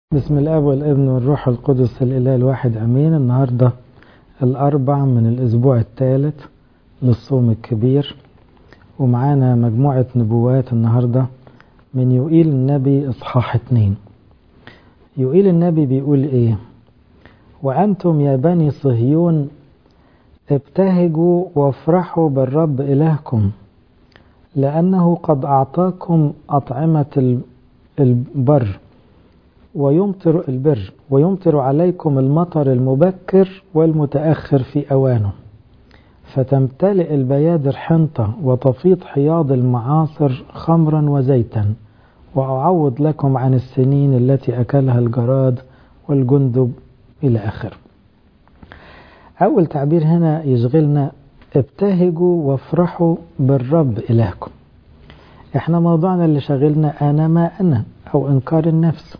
بسم الاب والابن والروح القدس الاله الواحد امين النهارده الاربع من الاسبوع الثالث للصوم الكبير ومعانا مجموعه نبوات النهارده من يوئيل النبي اصحاح اتنين يوئيل النبي بيقول ايه وانتم يا بني صهيون ابتهجوا وافرحوا بالرب الهكم لانه قد اعطاكم اطعمه البر ويمطر البر ويمطر عليكم المطر المبكر والمتأخر في أوانه فتمتلئ البيادر حنطة وتفيض حياض المعاصر خمرا وزيتا وأعوض لكم عن السنين التي أكلها الجراد والجندب إلى آخر أول تعبير هنا يشغلنا ابتهجوا وافرحوا بالرب إلهكم احنا موضوعنا اللي شغلنا أنا ما أنا أو إنكار النفس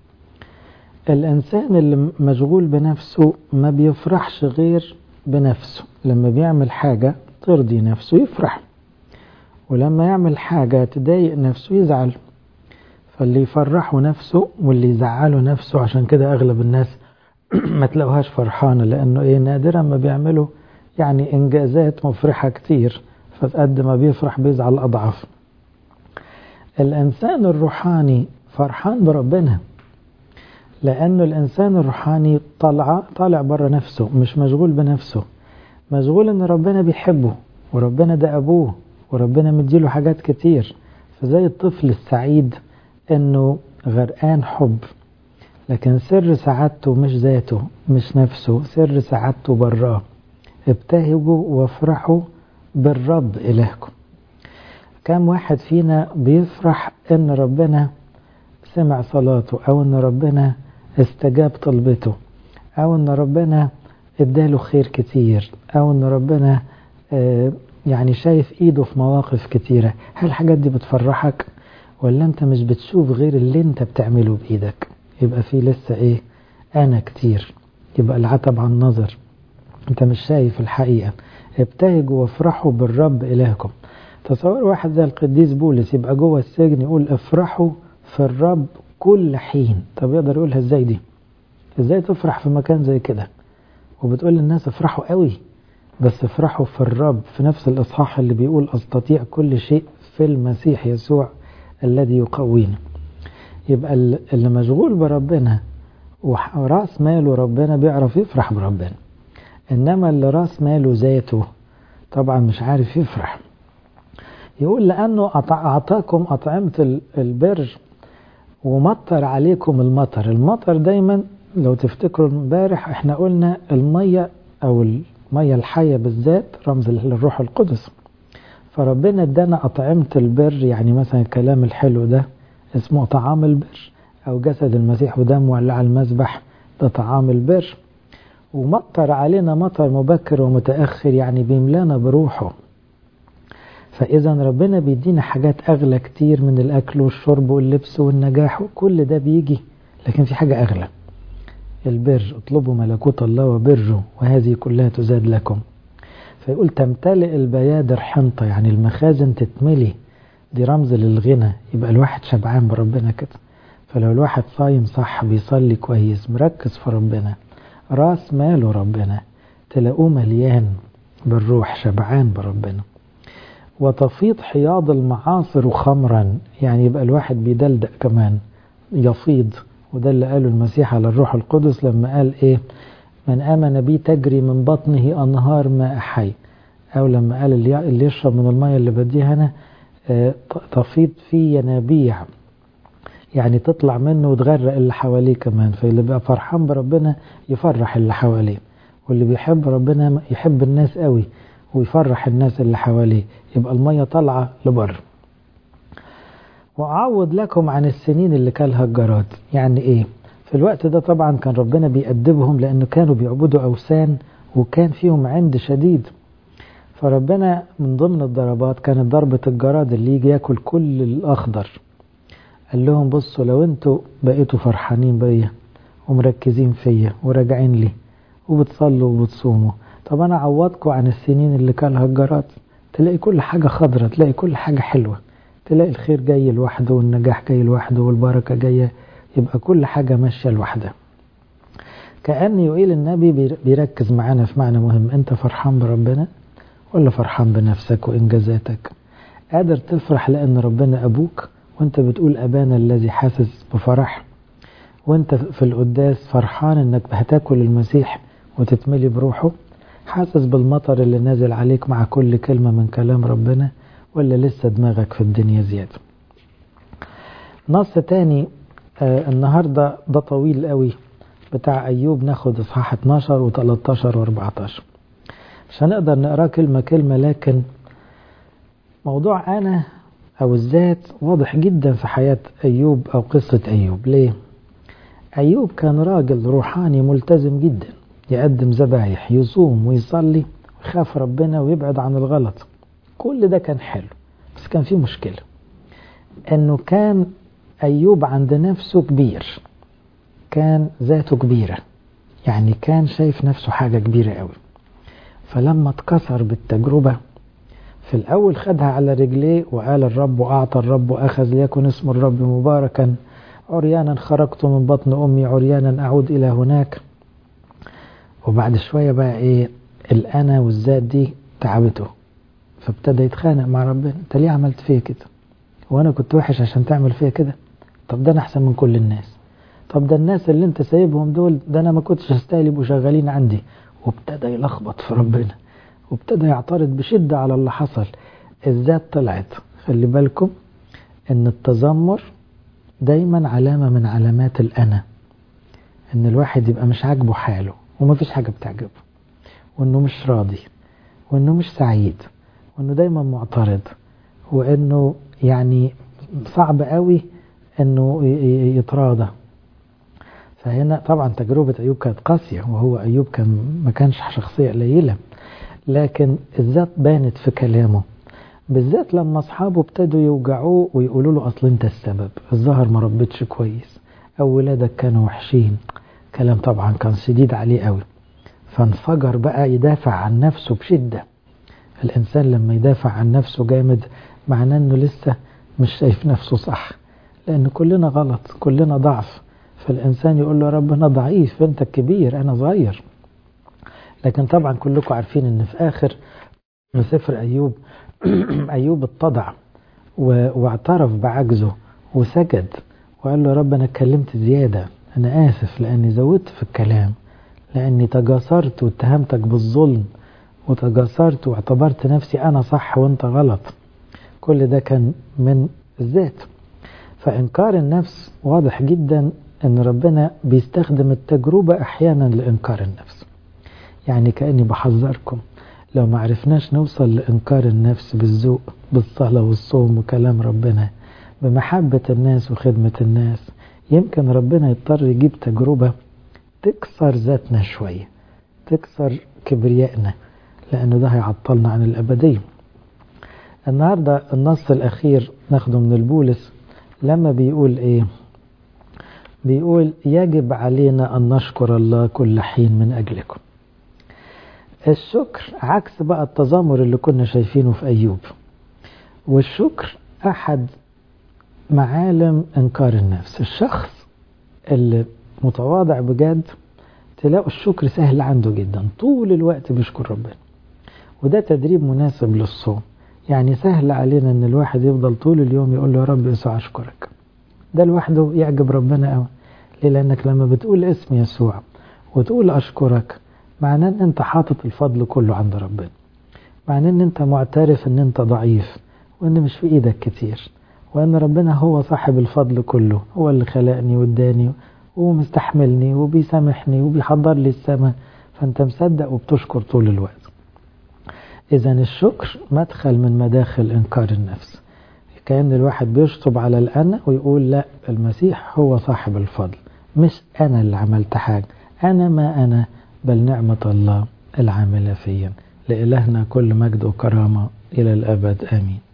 الإنسان اللي مشغول بنفسه ما بيفرحش غير بنفسه لما بيعمل حاجة ترضي نفسه يفرح ولما يعمل حاجة تضايق نفسه يزعل فاللي يفرحه نفسه واللي يزعله نفسه عشان كده أغلب الناس ما تلاقوهاش فرحانة لأنه إيه نادرا ما بيعملوا يعني إنجازات مفرحة كتير فقد ما بيفرح بيزعل أضعاف الإنسان الروحاني فرحان بربنا لأنه الإنسان الروحاني طالع طالع بره نفسه مش مشغول بنفسه مشغول إن ربنا بيحبه وربنا ده أبوه وربنا مديله حاجات كتير فزي الطفل السعيد إنه غرقان حب لكن سر سعادته مش ذاته مش نفسه سر سعادته براه ابتهجوا وافرحوا بالرب إلهكم كم واحد فينا بيفرح إن ربنا سمع صلاته أو إن ربنا استجاب طلبته او ان ربنا اداله خير كتير او ان ربنا يعني شايف ايده في مواقف كتيرة هل الحاجات دي بتفرحك ولا انت مش بتشوف غير اللي انت بتعمله بايدك يبقى في لسه ايه انا كتير يبقى العتب عن النظر انت مش شايف الحقيقة ابتهجوا وافرحوا بالرب الهكم تصور واحد زي القديس بولس يبقى جوه السجن يقول افرحوا في الرب كل حين طب يقدر يقولها ازاي دي ازاي تفرح في مكان زي كده وبتقول للناس افرحوا قوي بس افرحوا في الرب في نفس الاصحاح اللي بيقول استطيع كل شيء في المسيح يسوع الذي يقوينا يبقى اللي مشغول بربنا وراس ماله ربنا بيعرف يفرح بربنا انما اللي راس ماله ذاته طبعا مش عارف يفرح يقول لانه اعطاكم اطعمه البر ومطر عليكم المطر المطر دايما لو تفتكروا امبارح احنا قلنا المية او المية الحية بالذات رمز للروح القدس فربنا ادانا اطعمة البر يعني مثلا الكلام الحلو ده اسمه طعام البر او جسد المسيح ودمه اللي على المذبح ده طعام البر ومطر علينا مطر مبكر ومتأخر يعني بيملانا بروحه فإذا ربنا بيدينا حاجات أغلى كتير من الأكل والشرب واللبس والنجاح وكل ده بيجي لكن في حاجة أغلى البر اطلبوا ملكوت الله وبره وهذه كلها تزاد لكم فيقول تمتلئ البيادر حنطة يعني المخازن تتملي دي رمز للغنى يبقى الواحد شبعان بربنا كده فلو الواحد صايم صح بيصلي كويس مركز في ربنا راس ماله ربنا تلاقوه مليان بالروح شبعان بربنا وتفيض حياض المعاصر خمرا يعني يبقى الواحد بيدلدق كمان يفيض وده اللي قاله المسيح على الروح القدس لما قال ايه من آمن بي تجري من بطنه أنهار ماء حي أو لما قال اللي يشرب من المية اللي بديها أنا تفيض فيه ينابيع يعني تطلع منه وتغرق اللي حواليه كمان فاللي بقى فرحان بربنا يفرح اللي حواليه واللي بيحب ربنا يحب الناس قوي ويفرح الناس اللي حواليه يبقى المية طالعة لبر وأعوض لكم عن السنين اللي كلها الجراد يعني إيه في الوقت ده طبعا كان ربنا بيأدبهم لأنه كانوا بيعبدوا أوثان وكان فيهم عند شديد فربنا من ضمن الضربات كانت ضربة الجراد اللي يجي ياكل كل الأخضر قال لهم بصوا لو انتوا بقيتوا فرحانين بيا ومركزين فيا وراجعين لي وبتصلوا وبتصوموا طب انا اعوضكم عن السنين اللي كلها الجراد تلاقي كل حاجة خضرة تلاقي كل حاجة حلوة تلاقي الخير جاي لوحده والنجاح جاي لوحده والبركة جاية يبقى كل حاجة ماشية لوحدها كأن يقول النبي بيركز معانا في معنى مهم أنت فرحان بربنا ولا فرحان بنفسك وإنجازاتك قادر تفرح لأن ربنا أبوك وانت بتقول أبانا الذي حاسس بفرح وانت في القداس فرحان انك هتاكل المسيح وتتملي بروحه حاسس بالمطر اللي نازل عليك مع كل كلمة من كلام ربنا ولا لسه دماغك في الدنيا زيادة نص تاني آه النهاردة ده طويل قوي بتاع أيوب ناخد إصحاح 12 و13 و14 مش هنقدر نقراه كلمة كلمة لكن موضوع أنا أو الذات واضح جدا في حياة أيوب أو قصة أيوب ليه؟ أيوب كان راجل روحاني ملتزم جدا يقدم ذبايح يصوم ويصلي ويخاف ربنا ويبعد عن الغلط كل ده كان حلو بس كان فيه مشكلة أنه كان أيوب عند نفسه كبير كان ذاته كبيرة يعني كان شايف نفسه حاجة كبيرة قوي فلما اتكسر بالتجربة في الأول خدها على رجليه وقال الرب وأعطى الرب وأخذ ليكن اسم الرب مباركا عريانا خرجت من بطن أمي عريانا أعود إلى هناك وبعد شوية بقى إيه الأنا والذات دي تعبته فابتدى يتخانق مع ربنا أنت ليه عملت فيا كده وأنا كنت وحش عشان تعمل فيا كده طب ده أنا أحسن من كل الناس طب ده الناس اللي أنت سايبهم دول ده أنا ما كنتش أستاهل يبقوا شغالين عندي وابتدى يلخبط في ربنا وابتدى يعترض بشدة على اللي حصل الذات طلعت خلي بالكم ان التذمر دايما علامة من علامات الأنا ان الواحد يبقى مش عاجبه حاله ومفيش حاجة بتعجبه وانه مش راضي وانه مش سعيد وانه دايما معترض وانه يعني صعب قوي انه يتراضى فهنا طبعا تجربة أيوب كانت قاسية وهو أيوب كان ما كانش شخصية قليلة لكن الذات بانت في كلامه بالذات لما أصحابه ابتدوا يوجعوه ويقولوا له أصل أنت السبب الظهر ما ربيتش كويس أو ولادك كانوا وحشين كلام طبعا كان شديد عليه قوي فانفجر بقى يدافع عن نفسه بشدة الإنسان لما يدافع عن نفسه جامد معناه أنه لسه مش شايف نفسه صح لأن كلنا غلط كلنا ضعف فالإنسان يقول له رب أنا ضعيف أنت كبير أنا صغير لكن طبعا كلكم عارفين أن في آخر سفر أيوب أيوب اتضع واعترف بعجزه وسجد وقال له رب أنا اتكلمت زيادة أنا آسف لأني زودت في الكلام لأني تجاسرت واتهمتك بالظلم وتجاسرت واعتبرت نفسي أنا صح وأنت غلط كل ده كان من الذات فإنكار النفس واضح جدا أن ربنا بيستخدم التجربة أحيانا لإنكار النفس يعني كأني بحذركم لو ما عرفناش نوصل لإنكار النفس بالذوق بالصلاة والصوم وكلام ربنا بمحبة الناس وخدمة الناس يمكن ربنا يضطر يجيب تجربة تكسر ذاتنا شوية تكسر كبريائنا لأنه ده هيعطلنا عن الأبدية النهاردة النص الأخير ناخده من البولس لما بيقول إيه بيقول يجب علينا أن نشكر الله كل حين من أجلكم الشكر عكس بقى التذمر اللي كنا شايفينه في أيوب والشكر أحد معالم إنكار النفس الشخص اللي متواضع بجد تلاقوا الشكر سهل عنده جدا طول الوقت بيشكر ربنا وده تدريب مناسب للصوم يعني سهل علينا ان الواحد يفضل طول اليوم يقول له يا رب يسوع اشكرك ده لوحده يعجب ربنا قوي ليه لانك لما بتقول اسم يسوع وتقول اشكرك معناه ان انت حاطط الفضل كله عند ربنا معناه ان انت معترف ان انت ضعيف وان مش في ايدك كتير وان ربنا هو صاحب الفضل كله هو اللي خلقني واداني ومستحملني وبيسامحني وبيحضر لي السماء فانت مصدق وبتشكر طول الوقت إذا الشكر مدخل من مداخل إنكار النفس كأن الواحد بيشطب على الأنا ويقول لا المسيح هو صاحب الفضل مش أنا اللي عملت حاجة أنا ما أنا بل نعمة الله العاملة فيا لإلهنا كل مجد وكرامة إلى الأبد آمين